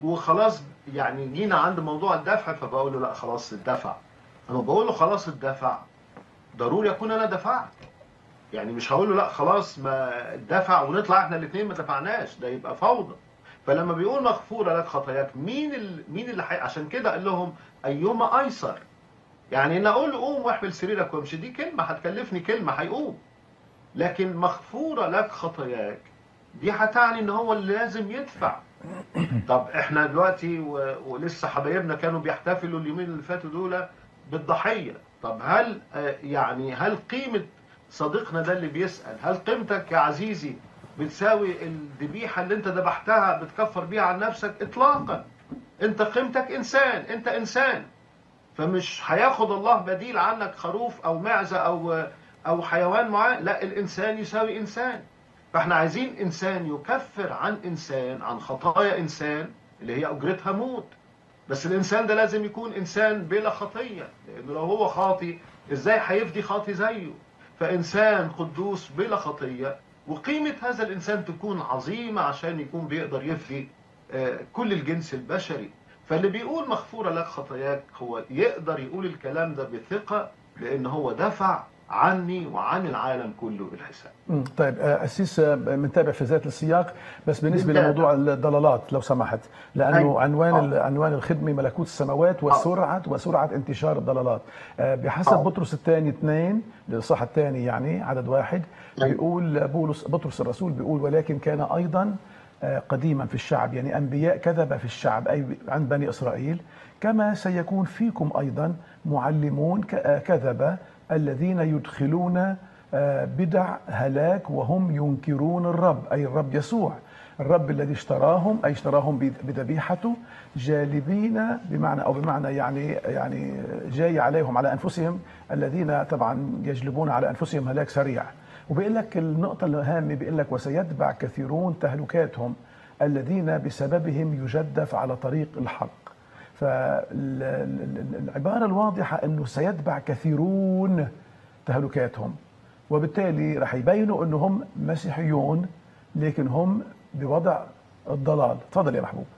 وخلاص يعني جينا عند موضوع الدفع فبقول له لا خلاص الدفع انا بقول له خلاص الدفع ضروري اكون انا دفعت يعني مش هقول له لا خلاص ما دفع ونطلع احنا الاثنين ما دفعناش ده يبقى فوضى فلما بيقول مغفوره لك خطاياك مين ال... مين اللي حي... عشان كده قال لهم ايما ايسر يعني ان اقول له قوم واحمل سريرك وامشي دي كلمه هتكلفني كلمه هيقوم لكن مغفوره لك خطاياك دي هتعني ان هو اللي لازم يدفع طب احنا دلوقتي و... ولسه حبايبنا كانوا بيحتفلوا اليومين اللي فاتوا دول بالضحيه طب هل آه، يعني هل قيمه صديقنا ده اللي بيسال هل قيمتك يا عزيزي بتساوي الذبيحه اللي انت ذبحتها بتكفر بيها عن نفسك اطلاقا انت قيمتك انسان انت انسان فمش هياخد الله بديل عنك خروف او معزه او او حيوان معين لا الانسان يساوي انسان فاحنا عايزين انسان يكفر عن انسان عن خطايا انسان اللي هي اجرتها موت بس الانسان ده لازم يكون انسان بلا خطيه لانه لو هو خاطي ازاي هيفدي خاطي زيه فانسان قدوس بلا خطيه وقيمه هذا الانسان تكون عظيمه عشان يكون بيقدر يفدي آه، كل الجنس البشري فاللي بيقول مغفوره لك خطاياك هو يقدر يقول الكلام ده بثقه لان هو دفع عني وعن العالم كله الحساب مم. طيب آه، أسيس آه، بنتابع في ذات السياق بس بالنسبة بنتابع. لموضوع الضلالات لو سمحت لأنه أيوة. عنوان آه. ال- عنوان الخدمة ملكوت السماوات وسرعة وسرعة انتشار الضلالات آه، بحسب آه. بطرس الثاني اثنين الإصحاح الثاني يعني عدد واحد أيوة. بيقول بولس بطرس الرسول بيقول ولكن كان أيضا آه، قديما في الشعب يعني أنبياء كذب في الشعب أي عن بني إسرائيل كما سيكون فيكم أيضا معلمون ك- آه، كذبة الذين يدخلون آه، بدع هلاك وهم ينكرون الرب أي الرب يسوع الرب الذي اشتراهم أي اشتراهم بذ- بذبيحته جالبين بمعنى أو بمعنى يعني يعني جاي عليهم على أنفسهم الذين طبعا يجلبون على أنفسهم هلاك سريع وبيقول لك النقطة الهامة بيقول لك وسيتبع كثيرون تهلكاتهم الذين بسببهم يجدف على طريق الحق فالعبارة الواضحة أنه سيتبع كثيرون تهلكاتهم وبالتالي رح يبينوا أنه هم مسيحيون لكن هم بوضع الضلال تفضل يا محبوب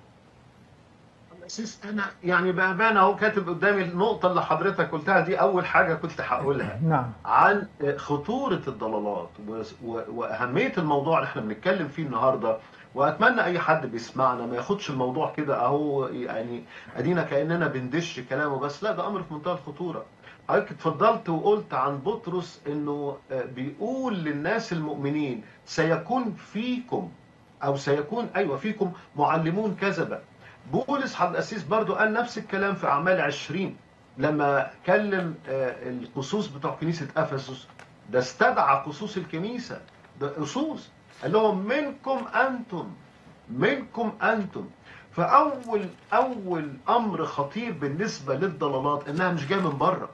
أسيس أنا يعني بأمانة أهو كاتب قدامي النقطة اللي حضرتك قلتها دي أول حاجة كنت هقولها نعم عن خطورة الضلالات و- و- وأهمية الموضوع اللي احنا بنتكلم فيه النهاردة وأتمنى أي حد بيسمعنا ما ياخدش الموضوع كده أهو يعني أدينا كأننا بندش كلامه بس لا ده أمر في منتهى الخطورة حضرتك اتفضلت وقلت عن بطرس إنه آه، بيقول للناس المؤمنين سيكون فيكم أو سيكون أيوة فيكم معلمون كذبة بولس حضر الأسيس برضو قال نفس الكلام في أعمال عشرين لما كلم آه، القصوص بتوع كنيسة أفسس ده استدعى قصوص الكنيسة ده قصوص قال لهم منكم أنتم منكم أنتم فأول أول أمر خطير بالنسبة للضلالات إنها مش جاية من بره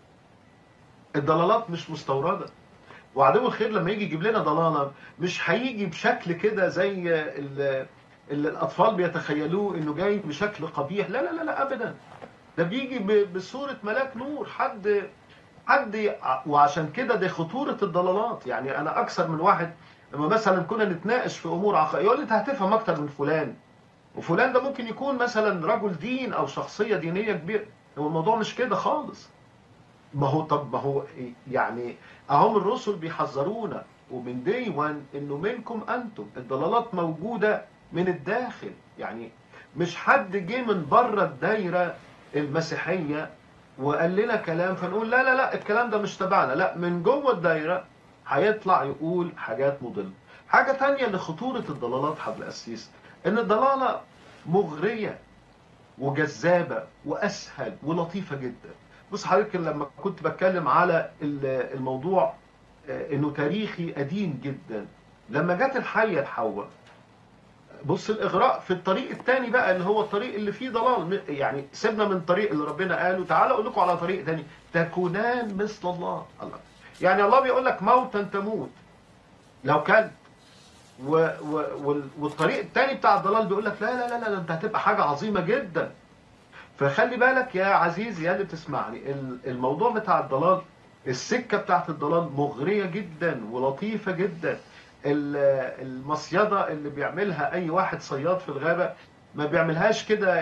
الضلالات مش مستوردة وعدو الخير لما يجي يجيب لنا ضلالة مش هيجي بشكل كده زي ال- اللي الأطفال بيتخيلوه إنه جاي بشكل قبيح لا لا لا, لا أبدا ده بيجي ب- بصورة ملاك نور حد حد ي- وعشان كده دي خطورة الضلالات يعني أنا أكثر من واحد لما مثلا كنا نتناقش في أمور عقائية يقول لي أنت هتفهم أكتر من فلان وفلان ده ممكن يكون مثلا رجل دين أو شخصية دينية كبيرة هو الموضوع مش كده خالص ما هو طب ما هو يعني اهم الرسل بيحذرونا ومن دي وان انه منكم انتم الضلالات موجوده من الداخل يعني مش حد جه من بره الدايره المسيحيه وقال لنا كلام فنقول لا لا لا الكلام ده مش تبعنا لا من جوه الدايره هيطلع يقول حاجات مضله حاجه تانية لخطوره الضلالات حبل القسيس ان الضلاله مغريه وجذابه واسهل ولطيفه جدا بص حضرتك لما كنت بتكلم على ال- الموضوع آه، انه تاريخي قديم جدا لما جت الحيه لحواء بص الاغراء في الطريق الثاني بقى اللي هو الطريق اللي فيه ضلال م- يعني سيبنا من الطريق اللي ربنا قاله تعالى اقول لكم على طريق ثاني تكونان مثل الله الله يعني الله بيقول لك موتا تموت لو كان و و وال- والطريق الثاني بتاع الضلال بيقول لك لا لا لا لا ده انت هتبقى حاجه عظيمه جدا فخلي بالك يا عزيزي يا اللي بتسمعني ال- الموضوع بتاع الضلال السكة بتاعت الضلال مغرية جدا ولطيفة جدا ال- المصيدة اللي بيعملها أي واحد صياد في الغابة ما بيعملهاش كده